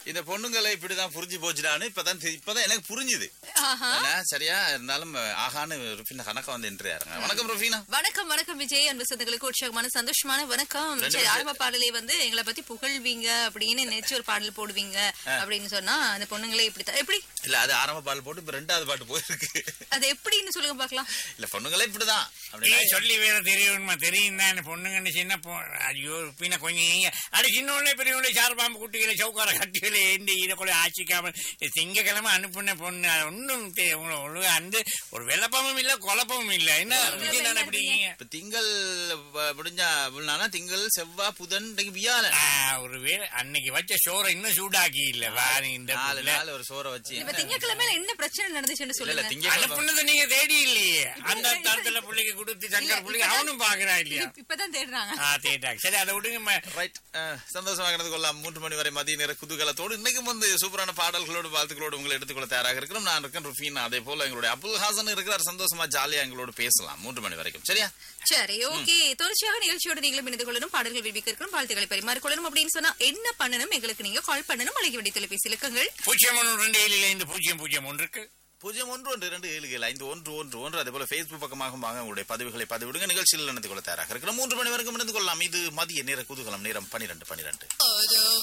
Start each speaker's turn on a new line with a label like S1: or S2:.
S1: இந்த பொண்ணுங்களை இப்படிதான் புரிஞ்சு போச்சுடான்னு இப்பதான் தெ- இப்பதான் எனக்கு புரிஞ்சுது
S2: ஆஹா.
S1: ஆனா, சரியா இருந்தாலும் ஆகான்னு ருஃபினா கணக்கா வந்து இன்றையாருங்க வணக்கம் ருஃபினா
S2: வணக்கம் வணக்கம் விஜய் அன்பு சொந்தங்களுக்கு உற்சாகமான சந்தோஷமான வணக்கம்
S1: ரெண்டு
S2: சரி
S1: விஷயம்.
S2: ஆரம்ப பாடலே வந்து எங்களை பத்தி புகழ்வீங்க அப்படின்னு நினைச்சு ஒரு பாடல் போடுவீங்க அப்படின்னு சொன்னா அந்த பொண்ணுங்களே இப்படித்தான் எப்படி
S1: இல்ல அது ஆரம்ப பாடல் போட்டு இப்ப ரெண்டாவது பாட்டு போயிருக்கு
S2: அது எப்படின்னு சொல்லுங்க பாக்கலாம்
S1: இல்ல பொண்ணுங்களே இப்படிதான்
S3: ஏய்,
S1: அப்படின்னா
S3: சொல்லி வேற தெரியுமா தெரியும் தான் பொண்ணுங்கன்னு சின்ன பொ ஐயோ பின்ன கொஞ்சம் நீங்க அடி சின்னோட பெரியவங்களே சார் பாம்பு குட்டிகளை சவுக்கார கட்டிகளை ஏண்டி இதை கூட ஆச்சிக்காம திங்கக்கிழமை அனுப்புன பொண்ணு அது ஒன்றும் தெ- உங்களை ஒழுங்கா அந்த ஒரு வெள்ளப்பமும் இல்ல குழப்பமும் இல்ல என்ன விஜய் தானே எப்படிங்க
S1: இப்ப திங்கள் வ- முடிஞ்சா அப்படின்னா திங்கள் செவ்வாய் புதன் இன்னைக்கு வியாழன்
S3: ஒரு வேளை அன்னைக்கு வச்ச சோறை இன்னும் சூடாக்கி இல்ல பாருங்க இந்த
S1: நாலு
S3: புள்ள.
S1: நாள் ஒரு சோறை வச்சு
S2: இப்ப திங்கக்கிழமையில என்ன பிரச்சனை நடந்துச்சுன்னு
S1: இல்ல இல்ல
S2: சொல்லுங்க
S1: திங்கக்கிழமை
S3: அனுப்புனதை நீங்க தேடி இல்லையே அந்த தரத்துல பிள்ளைக்கு கொடுத்து சங்கர் பிள்ளைக்கு அவனும் பாக்குறா இல்லையா
S2: இப்ப- இப்பதான் தேடுறாங்க
S3: ஆ தேட்டாங்க சரி அதை விடுங்க ம-
S1: ரைட் சந்தோஷமாக நடந்து கொள்ளலாம் மூன்று மணி வரை மதிய நேர குதூகலத்தோடு இன்னைக்கும் வந்து சூப்பரான பாடல்களோடு வாழ்த்துக்களோடு உங்களை எடுத்துக்கொள்ள தயாராக இருக்கிறோம் நான் இருக்கேன் ருஃபீனா அதே போல எங்களுடைய அபுல் ஹாசன் இருக்கிறார் சந்தோஷமா ஜாலியா எங்களோட பேசலாம் மூன்று மணி வரைக்கும் சரியா
S2: சரி ஓகே தொடர்ச்சியாக நிகழ்ச்சியோட நீங்களும் இணைந்து கொள்ளணும் பாடல்கள் விரும்பிக்க இருக்கணும் வாழ்த்துக்களை பரிமாறிக்கொள்ளணும் அப்படின்னு சொன்னா என்ன பண்ணணும் எங்களுக்கு நீங்க கால் பண்ணணும் அழைக்க வேண்டிய தொலைபேசி இலக்கங்கள்
S3: பூஜ்ஜியம் ஒன்று ரெண்டு ஏழு ஐந்து பூஜ்ஜியம் பூஜ்ஜியம் ஒன்றுக்கு
S1: பூஜ்ஜியம் ஒன்று ஒன்று இரண்டு ஏழு ஏழு ஐந்து ஒன்று ஒன்று ஒன்று அதே போல ஃபேஸ்புக் பக்கமாக வாங்க உங்களுடைய பதிவுகளை பதிவிடுங்க நிகழ்ச்சியில் நடந்து கொள்ள தயாராக இருக்கிறோம் மூன்று மணி வரைக்கும் இணைந்து கொள்ளலாம் இது மதிய நேர குதூகலம் நேரம் பன்னிரண்டு பன்னிரண்டு